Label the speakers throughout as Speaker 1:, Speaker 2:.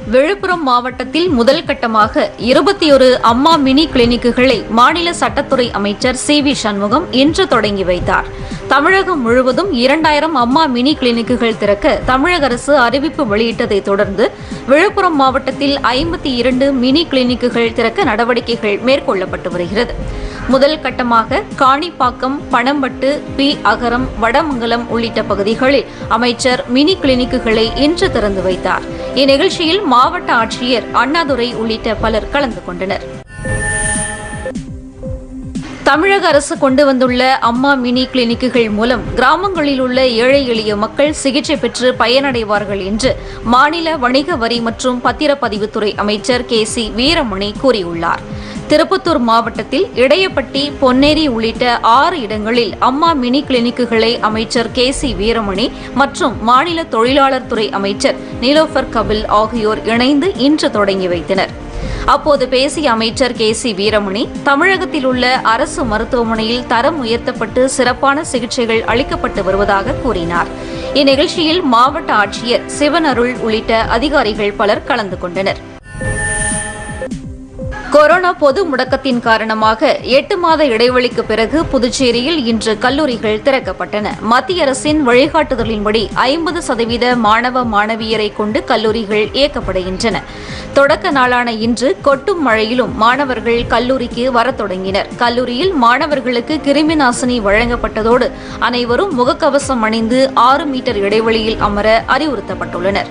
Speaker 1: விழுப்புரம் மாவட்டத்தில் முதல் கட்டமாக இருபத்தி ஒரு அம்மா மினி கிளினிக்குகளை மாநில சட்டத்துறை அமைச்சர் சி வி சண்முகம் இன்று தொடங்கி வைத்தார் தமிழகம் முழுவதும் இரண்டாயிரம் அம்மா மினி கிளினிக்குகள் திறக்க தமிழக அரசு அறிவிப்பு வெளியிட்டதை தொடர்ந்து விழுப்புரம் மாவட்டத்தில் ஐம்பத்தி இரண்டு மினி கிளினிக்குகள் திறக்க நடவடிக்கைகள் மேற்கொள்ளப்பட்டு வருகிறது முதல் கட்டமாக காணிப்பாக்கம் பணம்பட்டு பி அகரம் வடமங்கலம் உள்ளிட்ட பகுதிகளில் அமைச்சர் மினி கிளினிக்குகளை இன்று திறந்து வைத்தார் இந்நிகழ்ச்சியில் மாவட்ட ஆட்சியர் அண்ணாதுரை உள்ளிட்ட பலர் கலந்து கொண்டனர் தமிழக அரசு கொண்டு வந்துள்ள அம்மா மினி கிளினிக்குகள் மூலம் கிராமங்களில் உள்ள ஏழை எளிய மக்கள் சிகிச்சை பெற்று பயனடைவார்கள் என்று மாநில வணிக வரி மற்றும் பத்திரப்பதிவுத்துறை அமைச்சர் கே சி வீரமணி கூறியுள்ளார் திருப்பத்தூர் மாவட்டத்தில் இடையப்பட்டி பொன்னேரி உள்ளிட்ட ஆறு இடங்களில் அம்மா மினி கிளினிக்குகளை அமைச்சர் கே சி வீரமணி மற்றும் மாநில தொழிலாளர் துறை அமைச்சர் நிலோஃபர் கபில் ஆகியோர் இணைந்து இன்று தொடங்கி வைத்தனர் அப்போது பேசிய அமைச்சர் கே சி வீரமணி தமிழகத்தில் உள்ள அரசு மருத்துவமனையில் தரம் உயர்த்தப்பட்டு சிறப்பான சிகிச்சைகள் அளிக்கப்பட்டு வருவதாக கூறினார் இந்நிகழ்ச்சியில் மாவட்ட ஆட்சியர் சிவனருள் உள்ளிட்ட அதிகாரிகள் பலர் கலந்து கொண்டனர் கொரோனா பொது முடக்கத்தின் காரணமாக எட்டு மாத இடைவெளிக்கு பிறகு புதுச்சேரியில் இன்று கல்லூரிகள் திறக்கப்பட்டன மத்திய அரசின் வழிகாட்டுதலின்படி ஐம்பது சதவீத மாணவ மாணவியரை கொண்டு கல்லூரிகள் இயக்கப்படுகின்றன தொடக்க நாளான இன்று கொட்டும் மழையிலும் மாணவர்கள் கல்லூரிக்கு வரத் தொடங்கினர் கல்லூரியில் மாணவர்களுக்கு கிருமி நாசினி வழங்கப்பட்டதோடு அனைவரும் முகக்கவசம் அணிந்து ஆறு மீட்டர் இடைவெளியில் அமர அறிவுறுத்தப்பட்டுள்ளனர்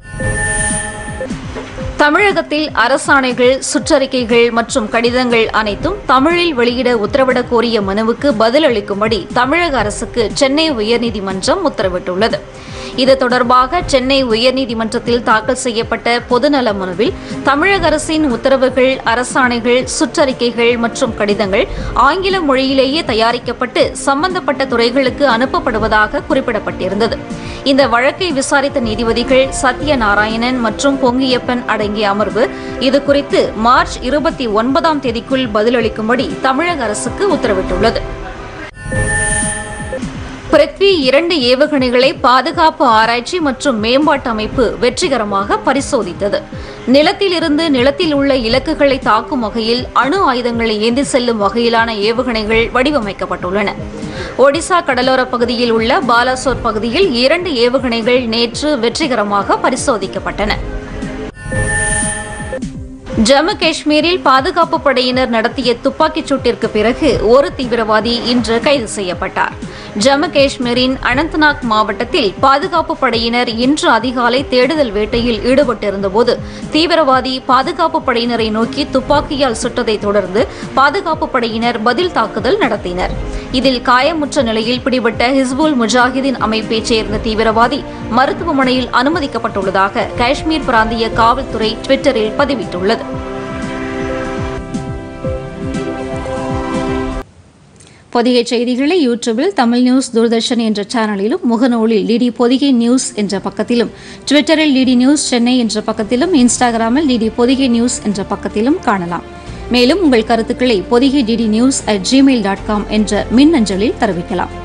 Speaker 1: தமிழகத்தில் அரசாணைகள் சுற்றறிக்கைகள் மற்றும் கடிதங்கள் அனைத்தும் தமிழில் வெளியிட உத்தரவிடக் கோரிய மனுவுக்கு பதிலளிக்கும்படி தமிழக அரசுக்கு சென்னை உயர்நீதிமன்றம் உத்தரவிட்டுள்ளது இது தொடர்பாக சென்னை உயர்நீதிமன்றத்தில் தாக்கல் செய்யப்பட்ட பொதுநல மனுவில் தமிழக அரசின் உத்தரவுகள் அரசாணைகள் சுற்றறிக்கைகள் மற்றும் கடிதங்கள் ஆங்கில மொழியிலேயே தயாரிக்கப்பட்டு சம்பந்தப்பட்ட துறைகளுக்கு அனுப்பப்படுவதாக குறிப்பிடப்பட்டிருந்தது இந்த வழக்கை விசாரித்த நீதிபதிகள் சத்யநாராயணன் மற்றும் பொங்கியப்பன் அடங்கிய அமர்வு இதுகுறித்து மார்ச் இருபத்தி ஒன்பதாம் தேதிக்குள் பதிலளிக்கும்படி தமிழக அரசுக்கு உத்தரவிட்டுள்ளது பிருத்வி இரண்டு ஏவுகணைகளை பாதுகாப்பு ஆராய்ச்சி மற்றும் மேம்பாட்டு அமைப்பு வெற்றிகரமாக பரிசோதித்தது நிலத்திலிருந்து நிலத்தில் உள்ள இலக்குகளை தாக்கும் வகையில் அணு ஆயுதங்களை ஏந்தி செல்லும் வகையிலான ஏவுகணைகள் வடிவமைக்கப்பட்டுள்ளன ஒடிசா கடலோரப் பகுதியில் உள்ள பாலாசோர் பகுதியில் இரண்டு ஏவுகணைகள் நேற்று வெற்றிகரமாக பரிசோதிக்கப்பட்டன ஜம்மு காஷ்மீரில் பாதுகாப்பு படையினர் நடத்திய துப்பாக்கிச் சூட்டிற்கு பிறகு ஒரு தீவிரவாதி இன்று கைது செய்யப்பட்டார் ஜம்மு காஷ்மீரின் அனந்த்நாக் மாவட்டத்தில் பாதுகாப்பு படையினர் இன்று அதிகாலை தேடுதல் வேட்டையில் ஈடுபட்டிருந்தபோது தீவிரவாதி பாதுகாப்பு படையினரை நோக்கி துப்பாக்கியால் சுட்டதை தொடர்ந்து பாதுகாப்பு படையினர் பதில் தாக்குதல் நடத்தினர் இதில் காயமுற்ற நிலையில் பிடிபட்ட ஹிஸ்புல் முஜாஹிதீன் அமைப்பைச் சேர்ந்த தீவிரவாதி மருத்துவமனையில் அனுமதிக்கப்பட்டுள்ளதாக காஷ்மீர் பிராந்திய காவல்துறை டுவிட்டரில் பதிவிட்டுள்ளது பொதிகை செய்திகளை யூடியூபில் தமிழ் நியூஸ் தூர்தர்ஷன் என்ற சேனலிலும் முகநூலில் டிடி பொதிகை நியூஸ் என்ற பக்கத்திலும் ட்விட்டரில் டிடி நியூஸ் சென்னை என்ற பக்கத்திலும் இன்ஸ்டாகிராமில் டிடி பொதிகை நியூஸ் என்ற பக்கத்திலும் காணலாம் மேலும் உங்கள் கருத்துக்களை Podhigai DD news at Gmail dot com என்ற மின்னஞ்சலில் தெரிவிக்கலாம்